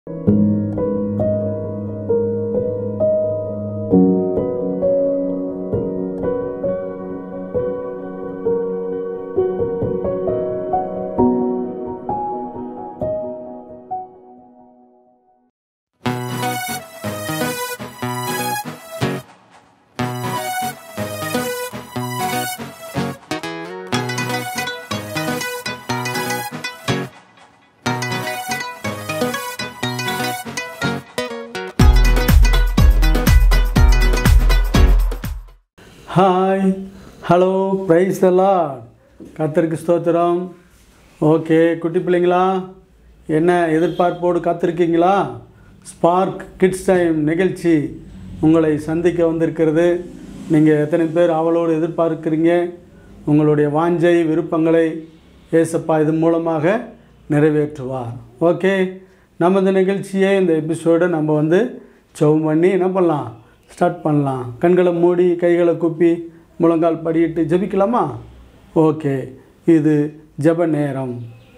Hi hello price எல்லாம் கத்தருக்கு ஸ்தோத்திரம் ஓகே குட்டி பிள்ளைங்களா என்ன எதிர்பார்ப்போடு காத்திருக்கீங்களா ஸ்பார்க் கிட்ஸ் டைம் நிகழ்ச்சி உங்களை சந்திக்க வந்திருக்கிறது நீங்கள் எத்தனை பேர் அவளோடு எதிர்பார்க்கிறீங்க உங்களுடைய வாஞ்சை விருப்பங்களை ஏசப்பா இது மூலமாக நிறைவேற்றுவார் ஓகே நம்ம இந்த நிகழ்ச்சியை இந்த எபிசோடை நம்ம வந்து செவம் பண்ணி என்ன பண்ணலாம் ஸ்டார்ட் பண்ணலாம் கண்களை மூடி கைகளை குப்பி முழங்கால் படியிட்டு ஜெபிக்கலாமா ஓகே இது ஜெப நேரம்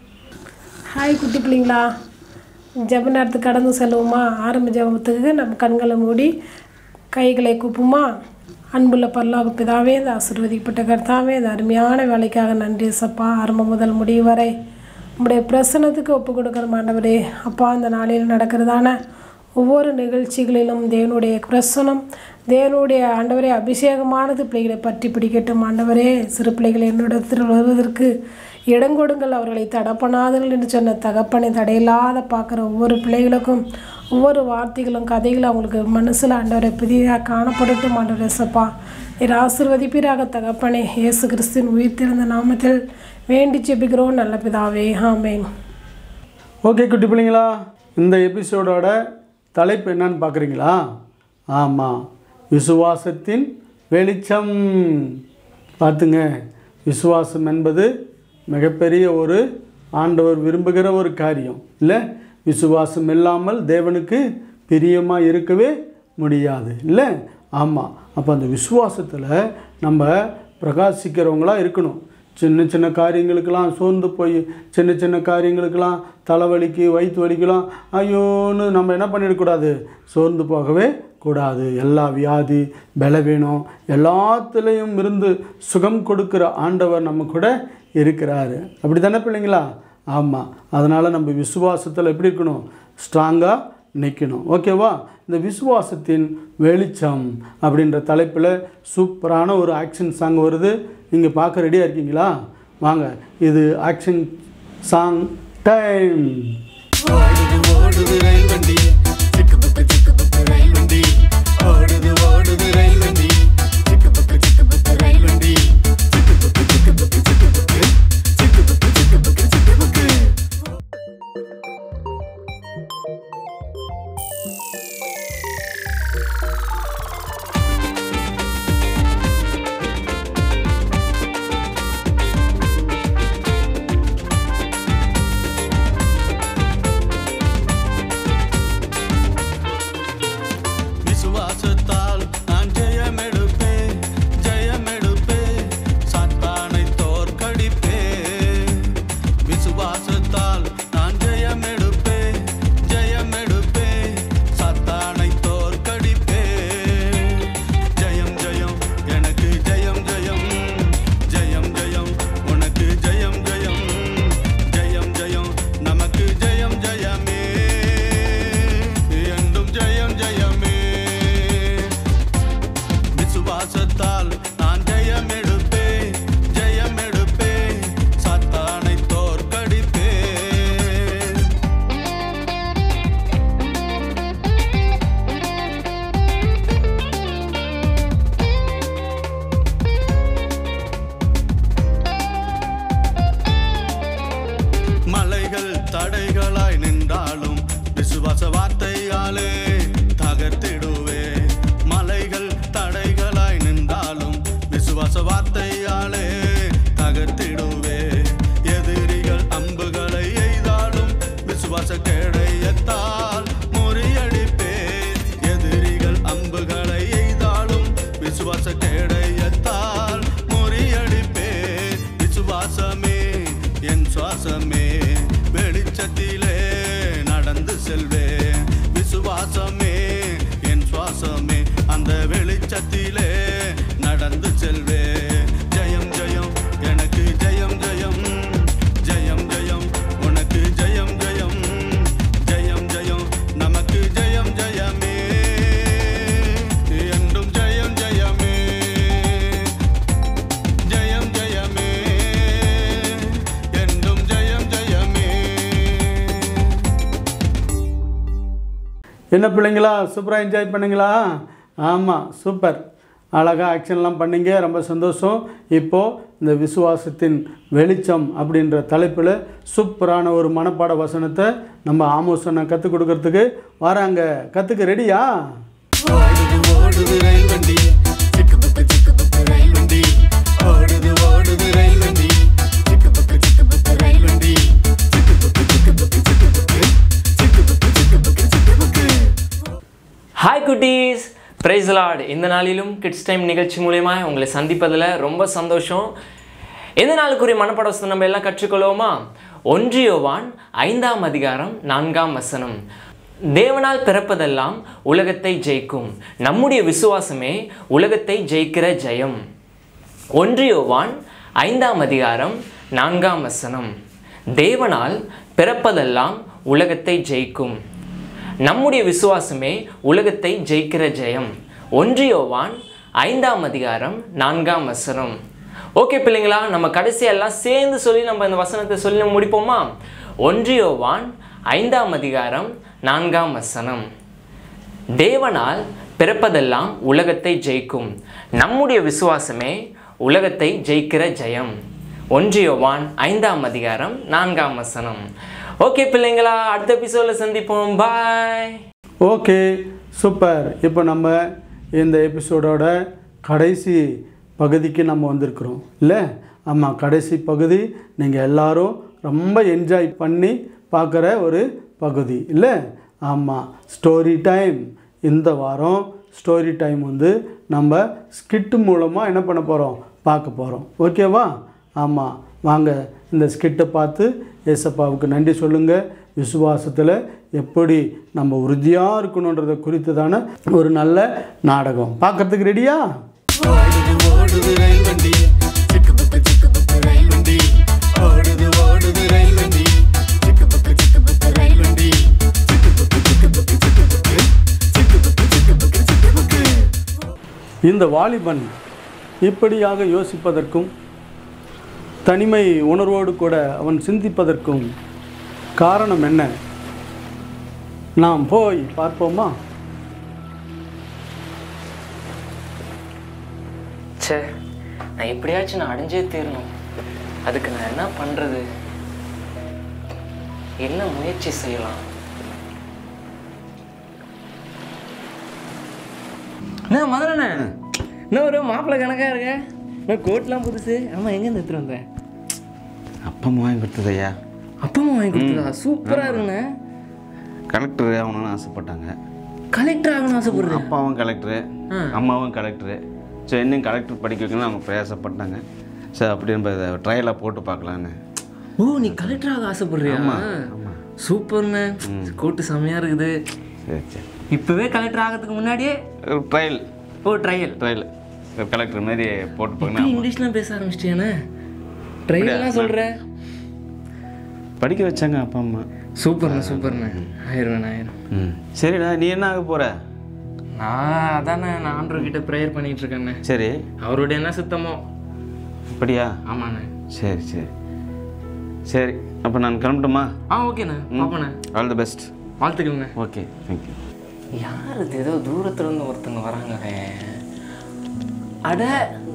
ஹாய் குட்டி பிள்ளைங்களா ஜெப நேரத்துக்கு கடந்து செல்வோமா ஆரம்ப ஜெபத்துக்கு நம்ம கண்களை மூடி கைகளை கூப்புமா அன்புள்ள பரலோக பிதாவே இந்த ஆசீர்வதிக்கப்பட்ட கர்த்தாவே இந்த அருமையான வேலைக்காக நன்றி சப்பா ஆரம்பம் முதல் முடிவு வரை உங்களுடைய பிரசனத்துக்கு ஒப்பு கொடுக்குற மாண்டவரே அப்பா இந்த நாளில் நடக்கிறதான ஒவ்வொரு நிகழ்ச்சிகளிலும் தேவனுடைய பிரசனம் தேவனுடைய ஆண்டவரே அபிஷேகமானது பிள்ளைகளை பற்றி பிடிக்கட்டும் ஆண்டவரே சிறு பிள்ளைகள் என்னிடத்தில் வருவதற்கு இடங்கொடுங்கள் அவர்களை தடப்பனாதீர்கள் என்று சொன்ன தகப்பனை தடையில்லாத பார்க்குற ஒவ்வொரு பிள்ளைகளுக்கும் ஒவ்வொரு வார்த்தைகளும் கதைகளும் அவங்களுக்கு மனசில் ஆண்டவரை புதிதாக காணப்படட்டும் ஆண்டவரே சப்பா நீர் ஆசிர்வதிப்பீராக தகப்பனே இயேசு கிறிஸ்துவின் உயிர்த்திருந்த நாமத்தில் வேண்டி ஜெபிக்கிறோம் நல்ல பிதாவே ஆமேன் ஓகே குட்டி பிள்ளைங்களா இந்த எபிசோடோட தலைப்பு என்னன்னு பார்க்குறீங்களா ஆமாம் விசுவாசத்தின் வெளிச்சம் பார்த்துங்க விசுவாசம் என்பது மிகப்பெரிய ஒரு ஆண்டவர் விரும்புகிற ஒரு காரியம் இல்லை விசுவாசம் இல்லாமல் தேவனுக்கு பிரியமாக இருக்கவே முடியாது இல்லை ஆமாம் அப்போ அந்த விசுவாசத்தில் நம்ம பிரகாசிக்கிறவங்களா இருக்கணும் சின்ன சின்ன காரியங்களுக்கெல்லாம் சோர்ந்து போய் சின்ன சின்ன காரியங்களுக்கெல்லாம் தலைவலிக்கு வயிற்று வலிக்கலாம் ஐயோன்னு நம்ம என்ன பண்ணிடக்கூடாது சோர்ந்து போகவே கூடாது எல்லா வியாதி பலவீனம் எல்லாத்துலேயும் இருந்து சுகம் கொடுக்குற ஆண்டவர் நம்ம கூட இருக்கிறாரு அப்படி தானே பிள்ளைங்களா ஆமாம் அதனால் நம்ம விசுவாசத்தில் எப்படி இருக்கணும் ஸ்ட்ராங்காக நிற்கணும் ஓகேவா இந்த விசுவாசத்தின் வெளிச்சம் அப்படின்ற தலைப்பில் சூப்பரான ஒரு ஆக்ஷன் சாங் வருது நீங்கள் பார்க்க ரெடியாக இருக்கீங்களா வாங்க இது ஆக்ஷன் சாங் டைம் ஓடுது ஓடுது ரயில் வண்டி சிக்கு புக்கு சிக்கு புக்கு ரயில் வண்டி ஓடுது ஓடுது ரயில் வண்டி சிக்கு புக்கு சிக்கு புக்கு ரயில் வண்டி சிக்கு புக்கு சிக்கு புக்கு சிக்கு புக்கு சிக்கு புக்கு சிக்கு புக்கு சிக்கு புக்கு விசுவாசத்தால் நான் ஜெயமெடுப்பேன் ஜெயமெடுப்பேன் சாத்தானை தோற்கடிப்பேன் விசுவாசத்தால் நான் ஜெயமெடுப்பேன் ஜெயமெடுப்பேன் சாத்தானை சுவாசமே என் சுவாசமே அந்த வெளிச்சத்திலே நடந்து செல்வே ஜெயம் ஜெயம் எனக்கு ஜெயம் ஜெயம் ஜெயம் ஜெயம் உனக்கு ஜெயம் ஜெயம் ஜெயம் ஜெயம் நமக்கு ஜெயம் ஜெயமே என்றும் ஜெயம் ஜெயமே ஜெயம் ஜெயமே என்றும் ஜெயம் ஜெயமே என்ன பிள்ளைங்களா சூப்பராக என்ஜாய் பண்ணீங்களா ஆமாம் சூப்பர் அழகாக ஆக்ஷன்லாம் பண்ணீங்க ரொம்ப சந்தோஷம் இப்போது இந்த விசுவாசத்தின் வெளிச்சம் அப்படின்ற தலைப்பில் சூப்பரான ஒரு மனப்பாட வசனத்தை நம்ம ஆமோசனை கற்றுக் கொடுக்கறதுக்கு வராங்க கற்றுக்க ரெடியா ஓடுது ஓடுது ரயில் வண்டி சிக்கு புக்கு சிக்கு புக்கு ரயில் வண்டி ஓடுது ஓடுது ரயில் வண்டி சிக்கு புக்கு சிக்கு புக்கு ரயில் வண்டி சிக்கு புக்கு சிக்கு புக்கு சிக்கு புக்கு சிக்கு புக்கு சிக்கு புக்கு சிக்கு புக்கு ஹாய் குட்டீஸ் பிரைஸ் லார்ட் இந்த நாளிலும் கிட்ஸ் டைம் நிகழ்ச்சி மூலயமா உங்களை சந்திப்பதில் ரொம்ப சந்தோஷம் எந்த நாளுக்குரிய மனப்பாட வசனம் நம்ம எல்லாம் கற்றுக்கொள்வோமா ஒன்றியோவான் ஐந்தாம் அதிகாரம் நான்காம் வசனம் தேவனால் பிறப்பதெல்லாம் உலகத்தை ஜெயிக்கும் நம்முடைய விசுவாசமே உலகத்தை ஜெயிக்கிற ஜெயம் ஒன்றியோவான் ஐந்தாம் அதிகாரம் நான்காம் வசனம் தேவனால் பிறப்பதெல்லாம் உலகத்தை ஜெயிக்கும் நம்முடைய விசுவாசமே உலகத்தை ஜெயிக்கிற ஜெயம் ஒன்றியோவான் ஐந்தாம் அதிகாரம் நான்காம் வசனம் ஓகே பிள்ளைங்களா நம்ம கடைசியெல்லாம் சேர்ந்து சொல்லி நம்ம இந்த வசனத்தை சொல்லி முடிப்போமா ஒன்றியோவான் ஐந்தாம் அதிகாரம் நான்காம் வசனம் தேவனால் பிறப்பதெல்லாம் உலகத்தை ஜெயிக்கும் நம்முடைய விசுவாசமே உலகத்தை ஜெயிக்கிற ஜெயம் ஒன்றியோவான் ஐந்தாம் அதிகாரம் நான்காம் வசனம் ஓகே பிள்ளைங்களா அடுத்த எபிசோடில் சந்திப்போம் பாய் ஓகே சூப்பர் இப்போ நம்ம இந்த எபிசோடோட கடைசி பகுதிக்கு நம்ம வந்திருக்கிறோம் இல்லை ஆமாம் கடைசி பகுதி நீங்கள் எல்லாரும் ரொம்ப என்ஜாய் பண்ணி பார்க்குற ஒரு பகுதி இல்லை ஆமாம் ஸ்டோரி டைம் இந்த வாரம் ஸ்டோரி டைம் வந்து நம்ம ஸ்கிட்டு மூலமாக என்ன பண்ண போகிறோம் பார்க்க போகிறோம் ஓகேவா ஆமாம் வாங்க இந்த ஸ்கிட்டை பார்த்து ஏசப்பாவுக்கு நன்றி சொல்லுங்கள் விசுவாசத்தில் எப்படி நம்ம உறுதியாக இருக்கணுன்றதை குறித்ததான ஒரு நல்ல நாடகம் பார்க்கறதுக்கு ரெடியா ஓடுது ஓடுது ரயில் வண்டி சிக்கு புக்கு சிக்கு புக்கு ரயில் வண்டி ஓடுது ஓடுது ரயில் வண்டி சிக்கு புக்கு சிக்கு புக்கு ரயில் வண்டி சிக்கு புக்கு சிக்கு புக்கு சிக்கு புக்கு சிக்கு புக்கு சிக்கு புக்கு சிக்கு புக்கு இந்த வாலிபன் இப்படியாக யோசிப்பதற்கும் தனிமை உணர்வோடு கூட அவன் சிந்திப்பதற்கும் காரணம் என்ன நாம் போய் பார்ப்போமா ச்சே நான் எப்படியாச்சும் நான் அடைஞ்சே தீரணும் அதுக்கு நான் என்ன பண்ணுறது என்ன முயற்சி செய்யலாம் என்ன மதுரண்ணே என்ன ஒரு மாப்பிள்ளை கணக்காக இருக்க நான் கோட்லாம் புதுசு ஆமாம் எங்கேருந்து எடுத்துட்டு வந்தேன் அப்பா அம்மா வாங்கி கொடுத்ததையா அப்பா அம்மா வாங்கி கொடுத்ததா சூப்பராக இருக்குண்ணே கலெக்டர் ஆகணும்னு ஆசைப்பட்டாங்க கலெக்டர் ஆகணும்னு ஆசைப்படுறேன் அப்பாவும் கலெக்டரு ஆ. அம்மாவும் கலெக்டரு ஸோ இன்னும் கலெக்டர் படிக்க வைக்கணும்னு அவங்க பிரயாசப்பட்டாங்க ஸோ அப்படி நம்ம இதை ட்ரையலாக போட்டு பார்க்கலான்னு ஓ நீ கலெக்டர் ஆக ஆசைப்படுறியா சூப்பர்ண்ணே கோட்டு செம்மையாக இருக்குது சரி சரி இப்போவே கலெக்டர் ஆகிறதுக்கு முன்னாடியே ட்ரையல் ஓ ட்ரையல் ட்ரையல் கலெக்டர் மாதிரி போட்டு இப்போ பார்க்கணும் இங்கிலீஷ்லாம் பேச ஆரம்பிச்சிட்டியானே ட்ரையல்லாம் சொல்கிற படிக்க வச்சாங்க அப்பா அம்மா சூப்பர்ண்ணே சூப்பர்ண்ணே ஆயிரம் ஆயிரம் ம் சரிடா நீ என்ன ஆக போகிற நான் அதானே நான் ஆண்டவர்கிட்ட ப்ரேயர் பண்ணிட்டு இருக்கேண்ணே சரி அவருடைய என்ன சுத்தமோ அப்படியா ஆமாண்ணே சரி சரி சரி அப்போ நான் கிளம்பட்டுமா ஆ ஓகேண்ணே பாப்பண்ணே ஆல் தி பெஸ்ட் வாழ்த்துக்கள்ண்ணே ஓகே தேங்க்யூ யார் இது ஏதோ தூரத்துல இருந்து ஒருத்தங்க வராங்களே அட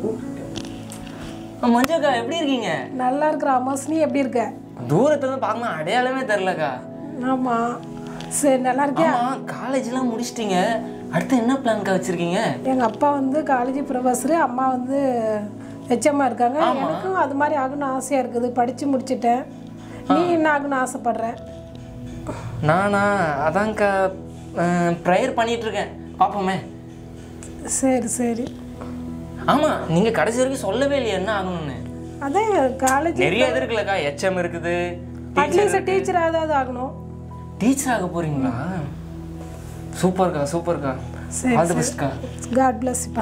ஆ, மஞ்சுக்கா எப்படி இருக்கீங்க நல்லா இருக்கிற அம்மாஸ் நீ எப்படி இருக்க தூரத்துல இருந்து பார்க்கணும் அடையாளமே தெரிலக்கா ஆமாம் சரி நல்லா இருக்கியா ஆமா காலேஜ்லாம் முடிச்சிட்டீங்க அடுத்து என்ன பிளான்க்கா வச்சிருக்கீங்க எங்கள் அப்பா வந்து காலேஜ் ப்ரொஃபஸரு அம்மா வந்து ஹெச்எம்மா இருக்காங்க எனக்கும் அது மாதிரி ஆகணும்னு ஆசையாக இருக்குது படித்து முடிச்சிட்டேன் நீ என்ன ஆகணும்னு ஆசைப்படுற நானா அதான்க்கா ப்ரேயர் பண்ணிட்டு இருக்கேன் பார்ப்போமே சரி சரி ஆமா நீங்க கடைசி வரைக்கும் சொல்லவே இல்லையா என்ன ஆகணும்னு அதே காலேஜ் நிறைய இது இருக்குல்லக்கா ஹெச்எம் இருக்குது அட்லீஸ்ட் டீச்சர் ஏதாவது ஆகணும் டீச்சர் ஆக போறீங்களா சூப்பர்க்கா சூப்பர்க்கா சரி, ஆல் தி பெஸ்ட்க்கா காட் பிளஸ்ப்பா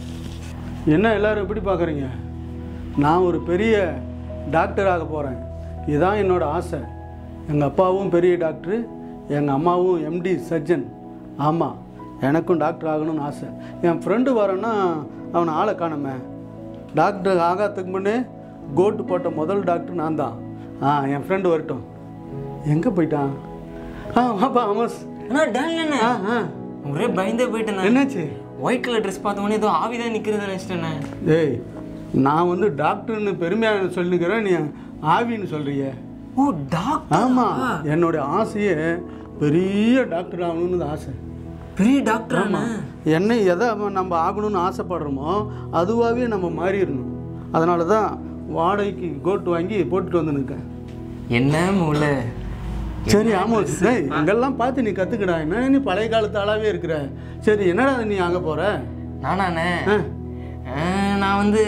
என்ன எல்லாரும் எப்படி பார்க்குறீங்க நான் ஒரு பெரிய டாக்டர் ஆக போகிறேன் இதுதான் என்னோட ஆசை எங்கள் அப்பாவும் பெரிய டாக்டரு எங்கள் அம்மாவும் எம்டி சர்ஜன் ஆமாம் எனக்கும் டாக்டர் ஆகணும்னு ஆசை என் ஃப்ரெண்டு வரேன்னா அவனை ஆளை காணுமே டாக்டர் ஆகாததுக்கு முன்னே கோட்டு போட்ட முதல் டாக்டர் நான் தான் ஆ என் ஃப்ரெண்டு வரட்டும் எங்கே போயிட்டான் ஆ வாப்பா அமஸ் அண்ணா டான் என்ன ஆ ஆ ஒரே பயந்தே போயிட்டேண்ணே என்னாச்சு ஒயிட் கலர் ட்ரெஸ் பார்த்த உடனே ஏதோ ஆவிதான் நிற்கிறத நினச்சிட்டேண்ணே ஏய் நான் வந்து டாக்டர்னு பெருமையாக சொல்லிக்கிறேன் நீ ஆவின்னு சொல்றிய ஓ டாக்டர் ஆமாம் என்னுடைய ஆசையே பெரிய டாக்டர் ஆகணும்னு ஆசை பெரிய டாக்டர் அண்ணா என்ன எதை நம்ம ஆகணும்னு ஆசைப்படுறோமோ அதுவாகவே நம்ம மாறிடணும் அதனால தான் வாடகைக்கு கோட்டு வாங்கி போட்டுட்டு வந்து நிற்கேன் என்ன மூளை சரி ஆமாம் டேய் இங்கெல்லாம் பார்த்து நீ கற்றுக்கடா என்ன நீ பழைய காலத்து ஆளாவே இருக்கிற சரி என்னடா நீ அங்கே போகிற நானாண்ணே ஆ, நான் வந்து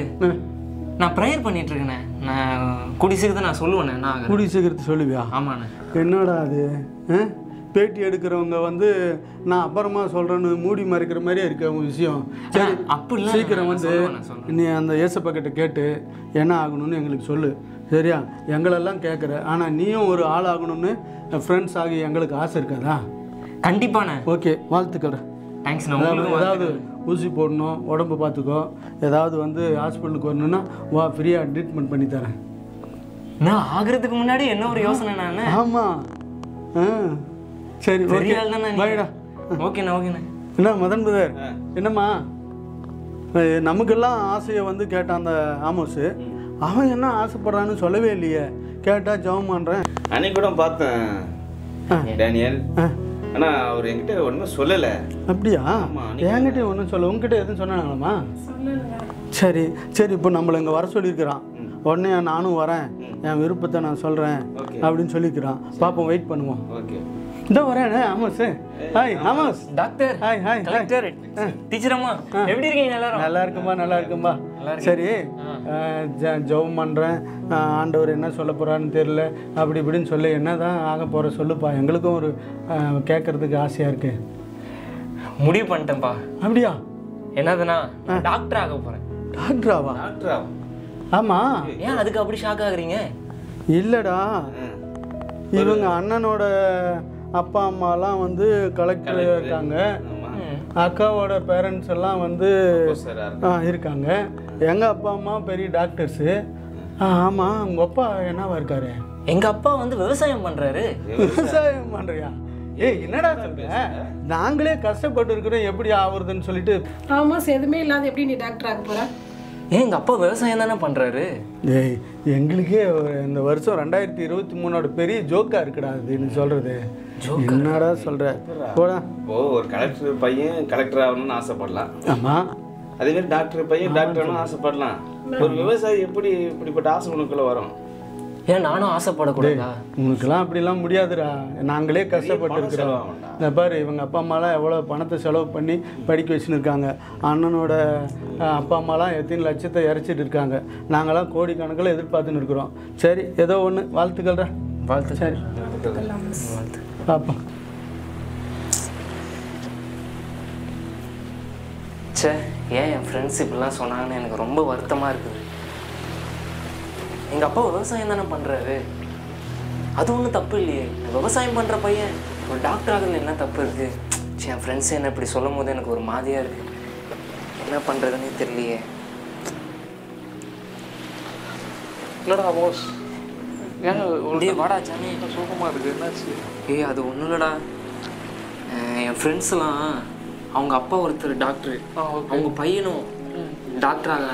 நான் ப்ரேயர் பண்ணிட்டு இருக்கேண்ணே நான் கூடி சீக்கிரத்தை நான் சொல்லுவேண்ணே நான் ஆகிறேன். கூடி சீக்கிரத்து சொல்லுவியா ஆமாண்ணே என்னடா அது ஆ? பேட்டி எடுக்கிறவங்க வந்து நான் அப்புறமா சொல்கிறேன்னு மூடி மறைக்கிற மாதிரியே இருக்க உன் விஷயம் சரி அப்படிலாம் சீக்கிரம் நான் வந்து சொல்லுவேன், நான் சொல்லுவேன். நீ அந்த ஏசப்பா கிட்ட கேட்டு என்ன ஆகணும்னு எங்களுக்கு சொல்லு சரியா எங்களெல்லாம் கேட்குற ஆனால் நீயும் ஒரு ஆள் ஆகணும்னு ஃப்ரெண்ட்ஸ் ஆகி எங்களுக்கு ஆசை இருக்காதா கண்டிப்பாண்ணே ஓகே வாழ்த்துக்கள் தேங்க்ஸ் அதாவது உங்களுக்கு ஏதாவது ஊசி போடணும் உடம்பு பார்த்துக்கோ ஏதாவது வந்து ஹாஸ்பிட்டலுக்கு வரணும்னா வா ஃப்ரீயாக ட்ரீட்மெண்ட் பண்ணி தரேன் நான் ஆகிறதுக்கு முன்னாடி என்ன ஒரு யோசனை நான் ஆமாம் ஆ சரி ஓகே பெரிய ஆள் தானே பாய்டா ஓகேண்ணா ஓகேண்ணா என்ன மதன் பிரதர் என்னம்மா அஹ் நமக்கெல்லாம் ஆசையை வந்து கேட்டான் அந்த ஆமோஸு அவன் என்ன ஆசைப்படுறான்னு சொல்லவே இல்லையே கேட்டா ஜெபம் பண்ணுறேன் அன்னைக்கு கூட பார்த்தேன் டேனியல் ஆனா அவர் என்கிட்ட ஒண்ணுமே சொல்லல அப்படியா ஆமா, என்கிட்ட ஒன்றும் சொல்ல உங்ககிட்ட எதுவும் சொன்னாங்களாம்மா சரி சரி இப்போ நம்மளை இங்கே வர சொல்லியிருக்கிறான் உடனே நானும் வரேன் என் விருப்பத்தை நான் சொல்கிறேன் Okay. அப்படின்னு சொல்லிக்கிறான் பார்ப்போம் வெயிட் பண்ணுவோம் ஓகே இதோ வரேனே ஆமாஸ் ஹாய் ஆமாஸ் doctor hi hi hi collector teacher அம்மா எப்படி இருக்கீங்க எல்லாரும் நல்லா இருக்கும்பா நல்லா இருக்கும்பா சரி அஹ், ஜ- ஜெபம் பண்ணுறேன் ஆண்டவர் என்ன சொல்ல போகிறான்னு தெரியல அப்படி இப்படின்னு சொல்லி என்ன தான் ஆக போகிற சொல்லுப்பா எங்களுக்கும் ஒரு அஹ், கேட்கறதுக்கு ஆசையாக இருக்கு முடிவு பண்ணிட்டேன்ப்பா அப்படியா என்னதுன்னா டாக்டர் ஆக போறேன் டாக்டராவா டாக்டரா ஆமாம் ஏன் அதுக்கு அப்படி ஷாக் ஆகுறீங்க இல்லைடா இவங்க அண்ணனோட அப்பா அம்மாலாம் வந்து கலெக்டர் இருக்காங்க ஆமா அக்காவோட பேரண்ட்ஸ் எல்லாம் வந்து சார் ஆ இருக்காங்க எங்கள் அப்பா அம்மா பெரிய டாக்டர்ஸு ஆ ஆமாம் உங்கள் அப்பா என்னவா இருக்காரு எங்க அப்பா வந்து விவசாயம் பண்றாரு விவசாயம் பண்ணுறியா ஏய் என்னடா சொல்ற நாங்களே கஷ்டப்பட்டு இருக்கிறோம் எப்படி ஆகுறதுன்னு சொல்லிட்டு ஆமாம் எதுவுமே இல்லாத எப்படி நீ டாக்டர் ஆக போகிற ஏன் எங்க அப்பா விவசாயம் தானே பண்றாரு ஏய் எங்களுக்கே ஒரு- இந்த வருஷம் ரெண்டாயிரத்தி இருபத்தி மூணோட பெரிய ஜோக்கா இருக்குடா அது நீ சொல்றது என்னடா சொல்ற போடா இப்போ ஒரு கலெக்டர் பையன் கலெக்டர் ஆகணும்னு ஆசைப்படலாம் ஆமாம் அதே மாதிரி டாக்டர் பையன் டாக்டர் ஆகணும்னு ஆசைப்படலாம் ஒரு விவசாயி எப்படி இப்படிப்பட்ட ஆசை உனக்குள்ள வரும் ஏன் நானும் ஆசைப்படக்கூடாதா உனக்கெல்லாம் அப்படிலாம் முடியாதுடா நாங்களே கஷ்டப்பட்டு இருக்கிறோம் இந்த பாரு இவங்க அப்பா அம்மாலாம் எவ்வளோ பணத்தை செலவு பண்ணி படிக்க வச்சுன்னு இருக்காங்க அண்ணனோட அஹ், அப்பா அம்மாலாம் எத்தனை லட்சத்தை இறைச்சிட்டு இருக்காங்க நாங்களாம் கோடிக்கணக்கில் எதிர்பார்த்துன்னு இருக்கிறோம் சரி ஏதோ ஒன்று வாழ்த்துக்கள்டா வாழ்த்து சரி பார்ப்போம் ச்சே ஏன் என் ஃப்ரெண்ட்ஸ் இப்படிலாம் சொன்னாங்கன்னு எனக்கு ரொம்ப வருத்தமாக இருக்குது எங்கள் அப்பா விவசாயம் தானே பண்ணுறாரு அது ஒன்றும் தப்பு இல்லையே விவசாயம் பண்ணுற பையன் ஒரு டாக்டர் ஆகுறதுல என்ன தப்பு இருக்குது ச்சே என் ஃப்ரெண்ட்ஸ் என்ன இப்படி சொல்லும் போது எனக்கு ஒரு மாதிரியாக இருக்குது என்ன பண்ணுறதுன்னே தெரியலையே இல்லடா போஸ் ஏன் டேய் வாடா சாமி சோகமாக இருக்கு என்னாச்சு ஏய் அது ஒன்றும் இல்லைடா அஹ் என் ஃப்ரெண்ட்ஸ்லாம் அவங்க அப்பா ஒருத்தர் டாக்டரு ஆ ஓகே அவங்க பையனும் டாக்டர் ஆகல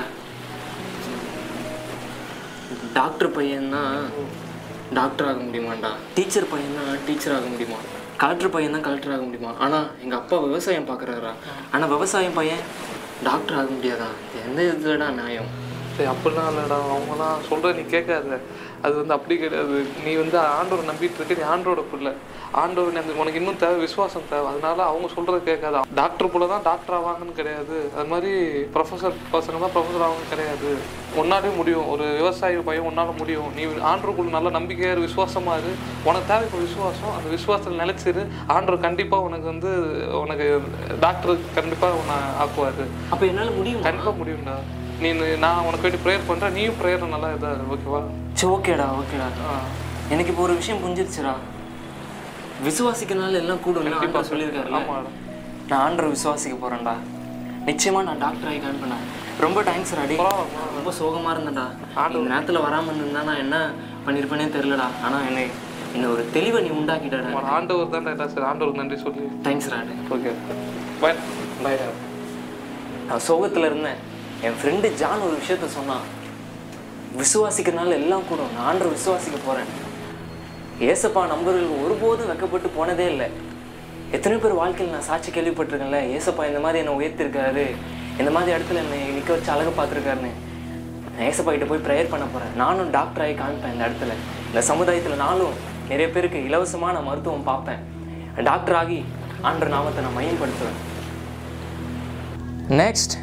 டாக்டர் பையன்னா டாக்டர் ஆக முடியுமாண்டா டீச்சர் பையனா டீச்சர் ஆக முடியுமா கலெக்டர் பையன் தான் கலெக்டர் ஆக முடியுமா ஆனால் எங்கள் அப்பா விவசாயம் பார்க்குறாரா ஆனால் விவசாயம் பையன் டாக்டர் ஆக முடியாதா எந்த இதுலடா நியாயம் டேய் அப்படிலாம் இல்லைடா அவங்கலாம் சொல்கிற நீ கேட்காத அது வந்து அப்படி கிடையாது நீ வந்து ஆண்டவரை நம்பிட்டு இருக்க நீ ஆண்டோட பிள்ளை ஆண்டவர் அந்த உனக்கு இன்னும் தேவை விசுவாசம் தேவை அதனால அவங்க சொல்கிறத கேட்காத டாக்டர் போல தான் டாக்டர் ஆவாங்கன்னு கிடையாது அது மாதிரி ப்ரொஃபஸர் பசங்க தான் ப்ரொஃபஸர் ஆவாங்க கிடையாது உன்னாலே முடியும் ஒரு விவசாயி பையன் உன்னால் முடியும் நீ ஆண்டருக்குள்ள நல்ல நம்பிக்கையா இரு விசுவாசமா இரு உனக்கு தேவை இப்போ விசுவாசம் அந்த விசுவாசத்தில் நிலைச்சிரு ஆண்டவர் கண்டிப்பாக உனக்கு வந்து உனக்கு டாக்டர் கண்டிப்பாக உன்னை ஆக்குவார் அப்போ என்னால் முடியும் கண்டிப்பாக முடியும்டா நீ நான் உனக்கு வேண்டி ப்ரேயர் பண்ணுறேன் நீயும் ப்ரேயர் நல்லா இதாக இரு, ஓகேவா சரி ஓகேடா ஓகேடா எனக்கு இப்போ ஒரு விஷயம் புரிஞ்சிருச்சுடா விசுவாசிக்கனால எல்லாம் கூடும் ஆண்டவர் சொல்லியிருக்காருல்ல ஆமாடா. நான் ஆண்டரை விசுவாசிக்க போறேன்டா நிச்சயமா நான் டாக்டர் ஆகி காண்பேன் ரொம்ப தேங்க்ஸ் அடி ரொம்ப சோகமா இருந்தேன்டா இந்த நேரத்துல வராம இருந்திருந்தா நான் என்ன பண்ணிருப்பேனே தெரியலடா ஆனா என்னை என்ன ஒரு தெளிவை நீ உண்டாக்கிட்டடா உன் ஆண்டவர் தான் சரி ஆண்டவருக்கு நன்றி சொல்லி தேங்க்ஸ் ராடு ஓகே பாய் பாய்டா நான் சோகத்துல இருந்தேன் என் ஃப்ரெண்டு ஜான் ஒரு விஷயத்த சொன்னான் விசுவாசிக்கிறனால எல்லாம் கூட நான் ஆண்டரை விசுவாசிக்க போறேன் ஏசப்பா நம்பர்கள் ஒருபோதும் வெக்கப்பட்டு போனதே இல்லை எத்தனை பேர் வாழ்க்கையில் நான் சாட்சி கேள்விப்பட்டிருக்கேன்ல ஏசப்பா இந்த மாதிரி என்னை உயர்த்திருக்காரு இந்த மாதிரி இடத்துல என்னை நிற்க வச்சு அழகு பார்த்துருக்காருன்னு நான் ஏசப்பா கிட்ட போய் ப்ரேயர் பண்ண போகிறேன் நானும் டாக்டர் ஆகி காமிப்பேன் இந்த இடத்துல இந்த சமுதாயத்தில் நானும் நிறைய பேருக்கு இலவசமான மருத்துவம் பார்ப்பேன் டாக்டர் ஆகி ஆண்டர் நாமத்தை நான் மையப்படுத்துவேன் நெக்ஸ்ட்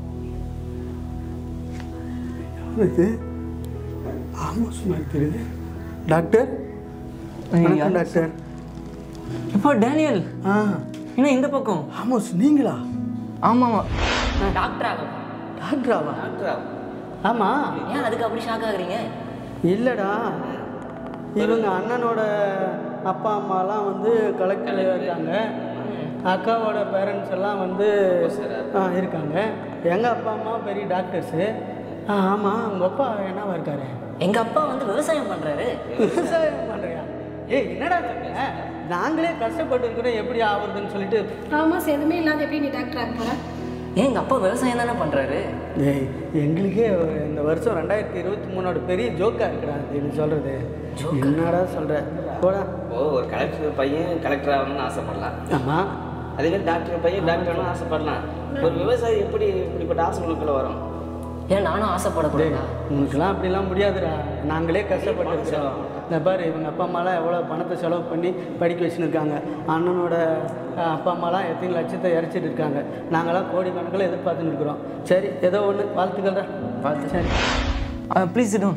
இது ஆமாம் மாதிரி தெரியுது டாக்டர் வணக்கம் டாக்டர் இப்போ டேனியல் ஆ என்ன இந்த பக்கம் ஆமாம் நீங்களா ஆமாம் நான் டாக்டர் ஆகும் டாக்டராவா டாக்டர் ஆமாம் ஏன் அதுக்கு அப்படி ஷாக் ஆகுறீங்க இல்லைடா இவங்க அண்ணனோட அப்பா அம்மாலாம் வந்து கலெக்டரில் இருக்காங்க அக்காவோட பேரண்ட்ஸ் எல்லாம் வந்து ஆ இருக்காங்க எங்கள் அப்பா அம்மா பெரிய டாக்டர்ஸு ஆ ஆமாம் உங்கள் அப்பா என்னவா இருக்காரு எங்க அப்பா வந்து விவசாயம் பண்றாரு விவசாயம் பண்ணுறியா ஏய் என்னடா சொல்ற நாங்களே கஷ்டப்பட்டு இருக்கிறோம் எப்படி ஆகுறதுன்னு சொல்லிட்டு ஆமாம் எதுவுமே இல்லாத எப்படி நீ டாக்டர் ஆக போகிற ஏன் எங்க அப்பா விவசாயம் தானே பண்றாரு ஏய் எங்களுக்கே ஒரு இந்த வருஷம் ரெண்டாயிரத்தி இருபத்தி மூணோட பெரிய ஜோக்காக இருக்குடா இது நீ சொல்கிறது என்னடா சொல்கிற போடா ஓ ஒரு கலெக்டர் பையன் கலெக்டர் ஆகணும்னு ஆசைப்படலாம் ஆமாம் அதே மாதிரி டாக்டர் பையன் டாக்டர் ஆகணும்னு ஆசைப்படலாம் ஒரு விவசாயி எப்படி இப்படிப்பட்ட ஆசைகளுக்குள்ள வரும் ஏன் நானும் ஆசைப்படக்கூடாதா உனக்குலாம் அப்படிலாம் முடியாதுடா நாங்களே கஷ்டப்பட்டு இருக்கிறோம் இந்த பாரு இவங்க அப்பா அம்மாலாம் எவ்வளோ பணத்தை செலவு பண்ணி படிக்க வச்சுன்னு இருக்காங்க அண்ணனோட அஹ், அப்பா அம்மாலாம் எத்தனை லட்சத்தை இறைச்சிட்டு இருக்காங்க நாங்களாம் கோடி கணக்கில் எதிர்பார்த்துன்னு இருக்கிறோம் சரி ஏதோ ஒன்று வாழ்த்துக்கள்டா வாழ்த்து சரி ப்ளீஸ் டோன்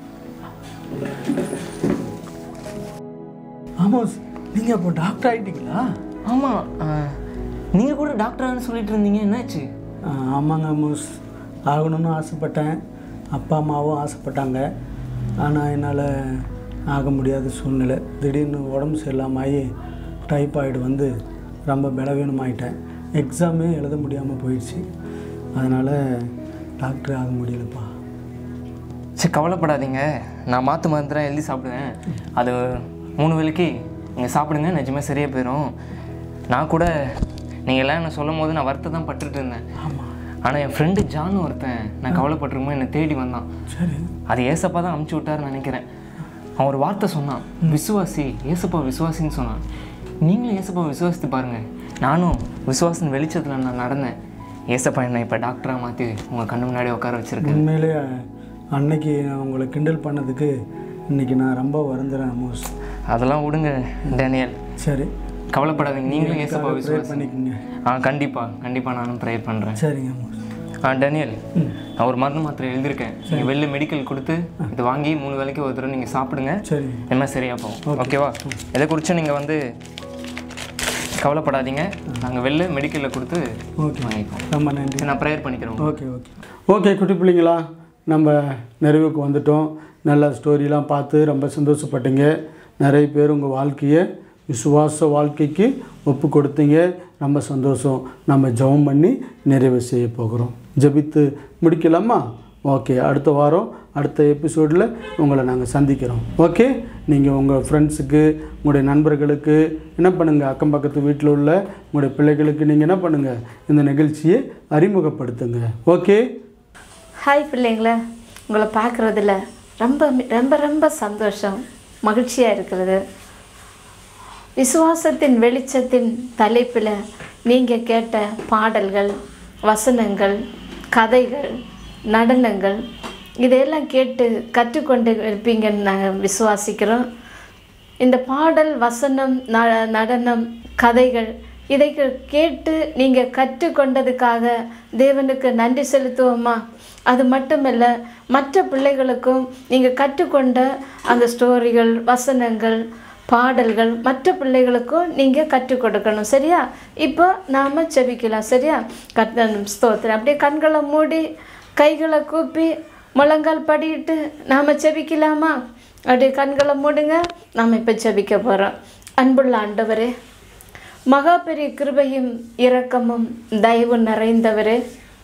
ஆமாம் நீங்கள் அப்போ டாக்டர் ஆகிட்டீங்களா ஆமா அஹ், நீங்க கூட டாக்டரானு சொல்லிட்டு இருந்தீங்க என்னாச்சு ஆமாங்க மூஸ் ஆகணும்னு ஆசைப்பட்டேன் அப்பா அம்மாவும் ஆசைப்பட்டாங்க ஆனால் என்னால் ஆக முடியாத சூழ்நிலை திடீர்னு உடம்பு சரியில்லாமல் ஆகி டைபாய்டு வந்து ரொம்ப பலவீனமாயிட்டேன் எக்ஸாமே எழுத முடியாமல் போயிடுச்சு அதனால் டாக்டர் ஆக முடியலப்பா சரி கவலைப்படாதீங்க நான் மாற்று மருந்துலாம் எழுதி சாப்பிடுவேன் அது மூணு வேளைக்கு நீங்கள் சாப்பிடுங்க நிஜமே சரியாக போயிடும் நான் கூட நீங்கள் எல்லாம் என்ன சொல்லும் போது நான் வருத்தம் தான் பட்டுட்டு இருந்தேன் ஆனால் என் ஃப்ரெண்டு ஜான் ஒருத்தன் நான் கவலைப்பட்டிருக்குமோ என்னை தேடி வந்தான் சரி அது ஏசப்பா தான் அமுச்சு விட்டாருன்னு நினைக்கிறேன் அவன் ஒரு வார்த்தை சொன்னான் விசுவாசி ஏசப்பா விசுவாசின்னு சொன்னான் நீங்களும் ஏசப்பா விசுவாசித்து பாருங்கள் நானும் விசுவாசின் வெளிச்சத்தில் நான் நடந்தேன் ஏசப்பா என்னை இப்போ டாக்டராக மாற்றி உங்கள் கண்ணு முன்னாடி உட்கார வச்சிருக்கேன் உண்மையிலே அன்னைக்கு நான் உங்களை கிண்டல் பண்ணதுக்கு இன்னைக்கு நான் ரொம்ப வருந்துறேன் மூஸ் அதெல்லாம் விடுங்க டேனியல் சரி கவலைப்படாதீங்க நீங்களும் ஏசப்பா ப்ரே விசுவாசி பண்ணிக்கோங்க ஆ கண்டிப்பாக கண்டிப்பாக நானும் ப்ரேயர் பண்ணுறேன் சரிங்க மூஸ் ஆ டேனியல் நான் ஒரு மருந்து மாத்திரை எழுதியிருக்கேன் நீங்கள் வெளில மெடிக்கல் கொடுத்து இது வாங்கி மூணு வேளைக்கு ஒரு தடவை நீங்கள் சாப்பிடுங்க சரிங்க என்ன சரியா போகும் ஓகேவா இதை குறித்து நீங்கள் வந்து கவலைப்படாதீங்க நாங்கள் வெளில மெடிக்கலில் கொடுத்து ஓகே வாங்கிப்போம் ரொம்ப நன்றி நான் ப்ரேயர் பண்ணிக்கிறோம் ஓகே ஓகே ஓகே குட்டி பிள்ளைங்களா நம்ம நிறைவுக்கு வந்துட்டோம் நல்ல ஸ்டோரிலாம் பார்த்து ரொம்ப சந்தோஷப்பட்டீங்க நிறைய பேர் உங்கள் வாழ்க்கையை விசுவாச வாழ்க்கைக்கு ஒப்பு கொடுத்தீங்க ரொம்ப சந்தோஷம் நம்ம ஜெபம் பண்ணி நிறைவு செய்ய போகிறோம் ஜெபித்து முடிக்கலாமா ஓகே அடுத்த வாரம் அடுத்த எபிசோடில் உங்களை நாங்கள் சந்திக்கிறோம் ஓகே நீங்கள் உங்கள் ஃப்ரெண்ட்ஸுக்கு உங்களுடைய நண்பர்களுக்கு என்ன பண்ணுங்கள் அக்கம் பக்கத்து வீட்டில் உள்ள உங்களுடைய பிள்ளைகளுக்கு நீங்கள் என்ன பண்ணுங்கள் இந்த நிகழ்ச்சியை அறிமுகப்படுத்துங்க ஓகே ஹாய் பிள்ளைங்களா உங்களை பார்க்குறதுல ரொம்ப ரொம்ப ரொம்ப சந்தோஷம் மகிழ்ச்சியாக இருக்கிறது விசுவாசத்தின் வெளிச்சத்தின் தலைப்பில் நீங்கள் கேட்ட பாடல்கள் வசனங்கள் கதைகள் நடனங்கள் இதையெல்லாம் கேட்டு கற்றுக்கொண்டு இருப்பீங்கன்னு நாங்கள் விசுவாசிக்கிறோம் இந்த பாடல் வசனம் ந நடனம் கதைகள் இதை கேட்டு நீங்கள் கற்றுக்கொண்டதுக்காக தேவனுக்கு நன்றி செலுத்துவோமா அது மட்டுமல்ல மற்ற பிள்ளைகளுக்கும் நீங்கள் கற்றுக்கொண்ட அந்த ஸ்டோரிகள் வசனங்கள் பாடல்கள் மற்ற பிள்ளைகளுக்கும் நீங்கள் கற்றுக் கொடுக்கணும் சரியா இப்போ நாம் செபிக்கலாம் சரியா கத் ஸ்தோத்திரம் அப்படியே கண்களை மூடி கைகளை கூப்பி முழங்கால் படிட்டு நாம் செபிக்கலாமா அப்படியே கண்களை மூடுங்க நாம் இப்போ செபிக்க போகிறோம் அன்புள்ள ஆண்டவரே மகா பெரிய கிருபையும் இரக்கமும் தயவு நிறைந்தவரே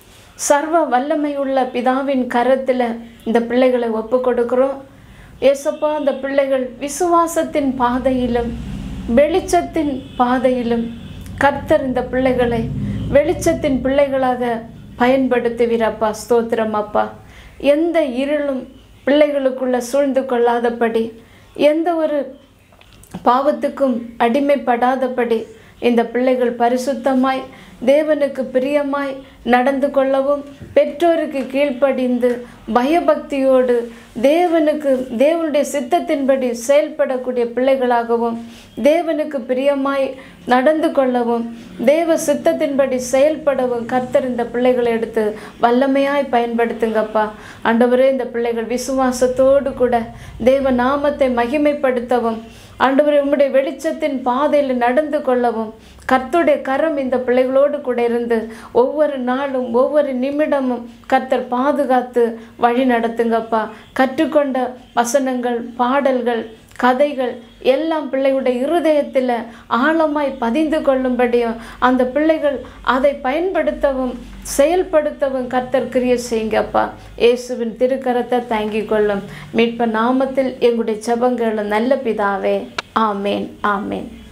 சர்வ வல்லமையுள்ள பிதாவின் கரத்தில் இந்த பிள்ளைகளை ஒப்பு கொடுக்குறோம் ஏசப்பா அந்த பிள்ளைகள் விசுவாசத்தின் பாதையிலும் வெளிச்சத்தின் பாதையிலும் கர்த்தர் இந்த பிள்ளைகளை வெளிச்சத்தின் பிள்ளைகளாக பயன்படுத்துவீரப்பா ஸ்தோத்திரம் அப்பா எந்த இருளும் பிள்ளைகளுக்குள்ள சூழ்ந்து கொள்ளாதபடி எந்த ஒரு பாவத்துக்கும் அடிமைப்படாதபடி இந்த பிள்ளைகள் பரிசுத்தமாய் தேவனுக்கு பிரியமாய் நடந்து கொள்ளவும் பெற்றோருக்கு கீழ்ப்படிந்து பயபக்தியோடு தேவனுக்கு தேவனுடைய சித்தத்தின்படி செயல்படக்கூடிய பிள்ளைகளாகவும் தேவனுக்கு பிரியமாய் நடந்து கொள்ளவும் தேவ சித்தத்தின்படி செயல்படவும் கர்த்தர் இந்த பிள்ளைகளை எடுத்து வல்லமையாய் பயன்படுத்துங்கப்பா ஆண்டவரே இந்த பிள்ளைகள் விசுவாசத்தோடு கூட தேவ நாமத்தை மகிமைப்படுத்தவும் ஆண்டவரே உம்முடைய வெளிச்சத்தின் பாதையில் நடந்து கொள்ளவும் கர்த்தருடைய கரம் இந்த பிள்ளைகளோடு கூட இருந்து ஒவ்வொரு நாளும் ஒவ்வொரு நிமிடமும் கர்த்தர் பாதுகாத்து வழி நடத்துங்கப்பா கற்றுக்கொண்ட வசனங்கள் பாடல்கள் கதைகள் எல்லாம் பிள்ளைகளுடைய இருதயத்தில் ஆழமாய் பதிந்து கொள்ளும்படியும் அந்த பிள்ளைகள் அதை பயன்படுத்தவும் செயல்படுத்தவும் கர்த்தர் கிரிய செய்யுங்கப்பா இயேசுவின் திருக்கரத்தை தாங்கிக் கொள்ளும் மீட்ப நாமத்தில் எங்களுடைய ஜெபங்களும் நல்ல பிதாவே ஆமேன் ஆமேன்